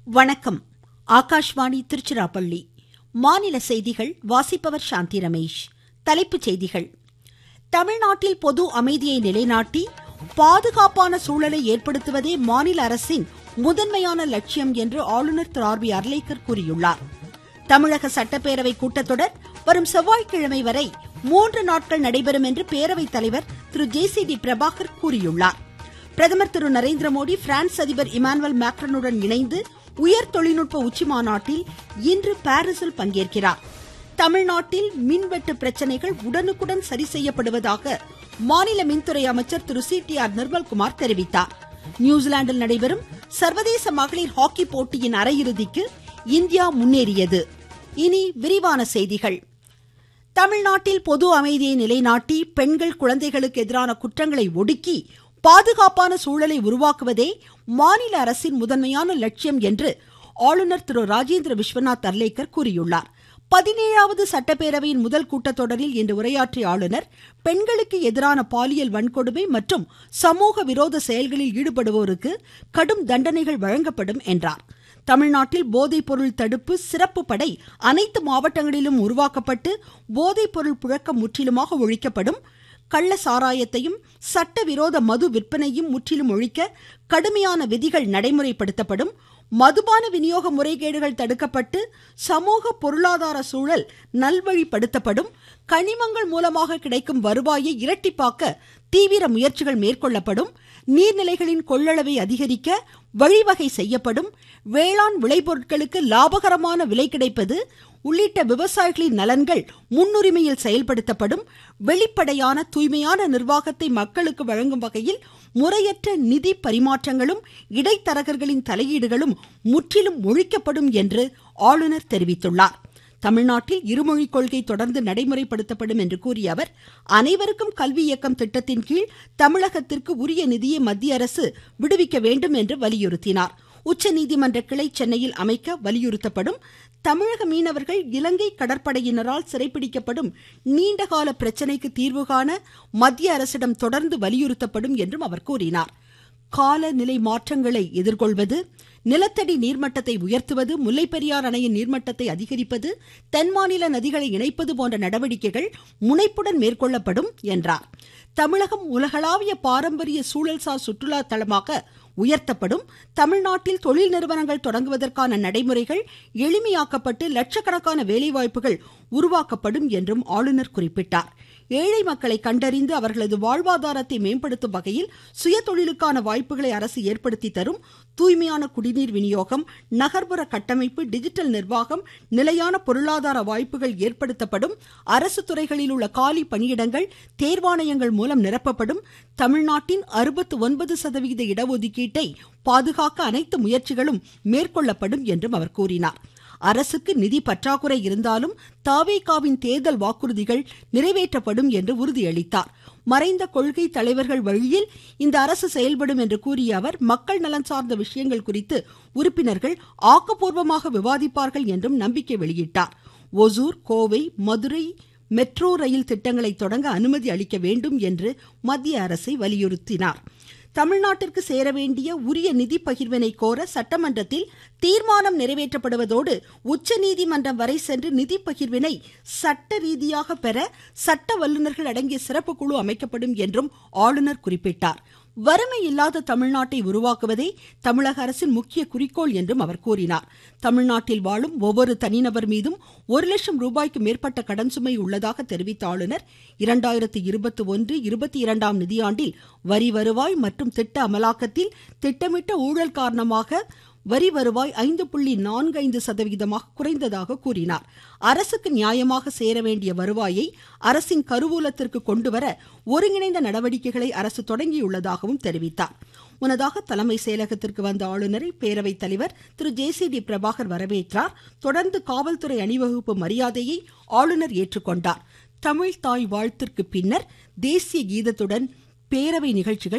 வணக்கம் ஆகாஷ்வாணி திருச்சிராப்பள்ளி மாநில செய்திகள் வாசிப்பவர் சாந்தி ரமேஷ் தலைப்புச் செய்திகள் தமிழ்நாட்டில் பொது அமைதியை நிலைநாட்டி பாதுகாப்பான சூழலை ஏற்படுத்துவதே மாநில அரசின் முதன்மையான லட்சியம் என்று ஆளுநர் திரு ஆர் பி அர்லேக்கர் கூறியுள்ளார் தமிழக சட்டப்பேரவை கூட்டத்தொடர் வரும் செவ்வாய்க்கிழமை வரை மூன்று நாட்கள் நடைபெறும் என்று பேரவைத் தலைவர் Thiru J C D Prabhakar கூறியுள்ளார் பிரதமர் திரு நரேந்திர மோடி பிரான்ஸ் அதிபர் இமானுவேல் மேக்ரனுடன் இணைந்து உயர் தொழில்நுட்ப உச்சிமாநாட்டில் இன்று பாரீசில் பங்கேற்கிறார் தமிழ்நாட்டில் மின்வெட்டு பிரச்சனைகள் உடனுக்குடன் சரி செய்யப்படுவதாக மாநில மின்துறை அமைச்சர் Thiru C T R Nirmalkumar தெரிவித்தார் நியூசிலாந்தில் நடைபெறும் சர்வதேச மகளிர் ஹாக்கி போட்டியின் அரையிறுதிக்கு இந்தியா முன்னேறியது இனி விரிவான செய்திகள் தமிழ்நாட்டில் பொது அமைதியை நிலைநாட்டி பெண்கள் குழந்தைகளுக்கு எதிரான குற்றங்களை ஒடுக்கி பாதுகாப்பான சூழலை உருவாக்குவதே மாநில அரசின் முதன்மையான லட்சியம் என்று ஆளுநர் திரு ராஜேந்திர விஸ்வநாத் அர்லேக்கர் கூறியுள்ளார் பதினேழாவது சட்டப்பேரவையின் முதல் கூட்டத்தொடரில் இன்று உரையாற்றிய ஆளுநர் பெண்களுக்கு எதிரான பாலியல் வன்கொடுமை மற்றும் சமூக விரோத செயல்களில் ஈடுபடுவோருக்கு கடும் தண்டனைகள் வழங்கப்படும் என்றார் தமிழ்நாட்டில் போதைப் பொருள் தடுப்பு சிறப்பு படை அனைத்து மாவட்டங்களிலும் உருவாக்கப்பட்டு போதைப் பொருள் புழக்கம் முற்றிலுமாக ஒழிக்கப்படும் கள்ள சாராயத்தையும் சட்டவிரோத மது விற்பனையும் முற்றிலும் ஒழிக்க கடுமையான விதிகள் நடைமுறைப்படுத்தப்படும் மதுபான விநியோக முறைகேடுகள் தடுக்கப்பட்டு சமூக பொருளாதார சூழல் நல்வழிப்படுத்தப்படும் கனிமங்கள் மூலமாக கிடைக்கும் வருவாயை இரட்டிப்பாக்க தீவிர முயற்சிகள் மேற்கொள்ளப்படும் நீர்நிலைகளின் கொள்ளளவை அதிகரிக்க வழிவகை செய்யப்படும் வேளாண் விளைபொருட்களுக்கு லாபகரமான விலை கிடைப்பது உள்ளிட்ட விவசாயிகளின் நலன்கள் முன்னுரிமையில் செயல்படுத்தப்படும் வெளிப்படையான தூய்மையான நிர்வாகத்தை மக்களுக்கு வழங்கும் வகையில் முறையற்ற நிதி பரிமாற்றங்களும் இடைத்தரகர்களின் தலையீடுகளும் முற்றிலும் ஒழிக்கப்படும் என்று ஆளுநர் தெரிவித்துள்ளார் தமிழ்நாட்டில் இருமொழி கொள்கை தொடர்ந்து நடைமுறைப்படுத்தப்படும் என்று கூறிய அவர் அனைவருக்கும் கல்வி இயக்கம் திட்டத்தின் கீழ் தமிழகத்திற்கு உரிய நிதியை மத்திய அரசு விடுவிக்க வேண்டும் என்று வலியுறுத்தினார் உச்சநீதிமன்ற கிளை சென்னையில் அமைக்க வலியுறுத்தப்படும் தமிழக மீனவர்கள் இலங்கை கடற்படையினரால் சிறைப்பிடிக்கப்படும் நீண்டகால பிரச்சினைக்கு தீர்வு காண மத்திய அரசிடம் தொடர்ந்து வலியுறுத்தப்படும் என்றும் அவர் கூறினார் காலநிலை மாற்றங்களை எதிர்கொள்வது நிலத்தடி நீர்மட்டத்தை உயர்த்துவது முல்லைப்பெரியார் அணையின் நீர்மட்டத்தை அதிகரிப்பது தென் மாநில நதிகளை இணைப்பது போன்ற நடவடிக்கைகள் முனைப்புடன் மேற்கொள்ளப்படும் என்றார் தமிழகம் உலகளாவிய பாரம்பரிய சூழல்சார் சுற்றுலா தலமாக உயர்த்தப்படும் தமிழ்நாட்டில் தொழில் நிறுவனங்கள் தொடங்குவதற்கான நடைமுறைகள் எளிமையாக்கப்பட்டு லட்சக்கணக்கான வேலைவாய்ப்புகள் உருவாக்கப்படும் என்றும் ஆளுநர் குறிப்பிட்டார் ஏழை மக்களை கண்டறிந்து அவர்களது வாழ்வாதாரத்தை மேம்படுத்தும் வகையில் சுய தொழிலுக்கான வாய்ப்புகளை அரசு ஏற்படுத்தி தரும் தூய்மையான குடிநீர் விநியோகம் நகர்ப்புற கட்டமைப்பு டிஜிட்டல் நிர்வாகம் நிலையான பொருளாதார வாய்ப்புகள் ஏற்படுத்தப்படும் அரசு துறைகளில் உள்ள காலி பணியிடங்கள் தேர்வாணையங்கள் மூலம் நிரப்பப்படும் தமிழ்நாட்டின் அறுபத்து ஒன்பது சதவிகித இடஒதுக்கீட்டை பாதுகாக்க அனைத்து முயற்சிகளும் மேற்கொள்ளப்படும் என்றும் அவர் கூறினார் அரசுக்கு நிதி பற்றாக்குறை இருந்தாலும் தாவேகாவின் தேர்தல் வாக்குறுதிகள் நிறைவேற்றப்படும் என்று உறுதியளித்தார் மறைந்த கொள்கை தலைவர்கள் வழியில் இந்த அரசு செயல்படும் என்று கூறிய அவர் மக்கள் நலன் சார்ந்த விஷயங்கள் குறித்து உறுப்பினர்கள் ஆக்கப்பூர்வமாக விவாதிப்பார்கள் என்றும் நம்பிக்கை வெளியிட்டார் ஒசூர் கோவை மதுரை மெட்ரோ ரயில் திட்டங்களை தொடங்க அனுமதி அளிக்க வேண்டும் என்று மத்திய அரசை வலியுறுத்தினார் தமிழ்நாட்டிற்கு சேர வேண்டிய உரிய நிதி பகிர்வினை கோர சட்டமன்றத்தில் தீர்மானம் நிறைவேற்றப்படுவதோடு உச்சநீதிமன்றம் வரை சென்று நிதி பகிர்வினை சட்ட ரீதியாக பெற சட்ட வல்லுநர்கள் அடங்கிய சிறப்பு குழு அமைக்கப்படும் என்றும் ஆளுநர் குறிப்பிட்டார் வறுமை இல்லாத தமிழ்நாட்டை உருவாக்குவதே தமிழக அரசின் முக்கிய குறிக்கோள் என்றும் அவர் கூறினார் தமிழ்நாட்டில் வாழும் ஒவ்வொரு தனிநபர் மீதும் ஒரு லட்சம் ரூபாய்க்கு மேற்பட்ட கடன் சுமை உள்ளதாக தெரிவித்த ஆளுநர் இரண்டாயிரத்து இருபத்தி ஒன்று இருபத்தி இரண்டாம் நிதியாண்டில் வரி வருவாய் மற்றும் திட்ட அமலாக்கத்தில் திட்டமிட்ட ஊழல் காரணமாக வரி வருவாய் ஐந்து புள்ளி நான்கு ஐந்து சதவிகிதமாக குறைந்ததாக கூறினார் அரசுக்கு நியாயமாக சேர வேண்டிய வருவாயை அரசின் கருவூலத்திற்கு கொண்டுவர ஒருங்கிணைந்த நடவடிக்கைகளை அரசு தொடங்கியுள்ளதாகவும் தெரிவித்தார் முன்னதாக தலைமை செயலகத்திற்கு வந்த ஆளுநரை பேரவைத் தலைவர் Thiru J C D Prabhakar வரவேற்றார் தொடர்ந்து காவல்துறை அணிவகுப்பு மரியாதையை ஆளுநர் ஏற்றுக்கொண்டார் தமிழ் தாய் வாழ்த்திற்கு பின்னர் தேசிய கீதத்துடன் பேரவை நிகழ்ச்சிகள்